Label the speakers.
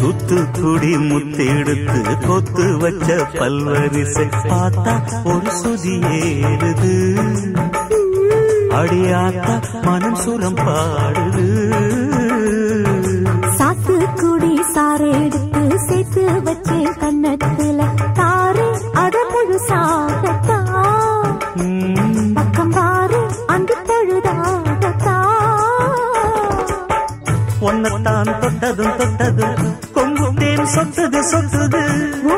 Speaker 1: தூத்துக்குடி முத்தெடுத்து கொத்து வச்ச பல்வரிசை பார்த்தா ஒரு சுதி ஏறுது அடியாத்தா மனம் சுரம் பாடுது
Speaker 2: சாத்துக்குடி சாறு எடுத்து சேர்த்து வச்சேன் கன்னத்துல தாரு அத முழுசாகத்தா
Speaker 1: ம்,
Speaker 2: பக்கம் பாரு அந்த பொழுதாகத்தா
Speaker 1: உன்னைத்தான் தொட்டதும் தொட்டது கொங்கும் தேன் சொட்டுது சொட்டுது
Speaker 2: ஓ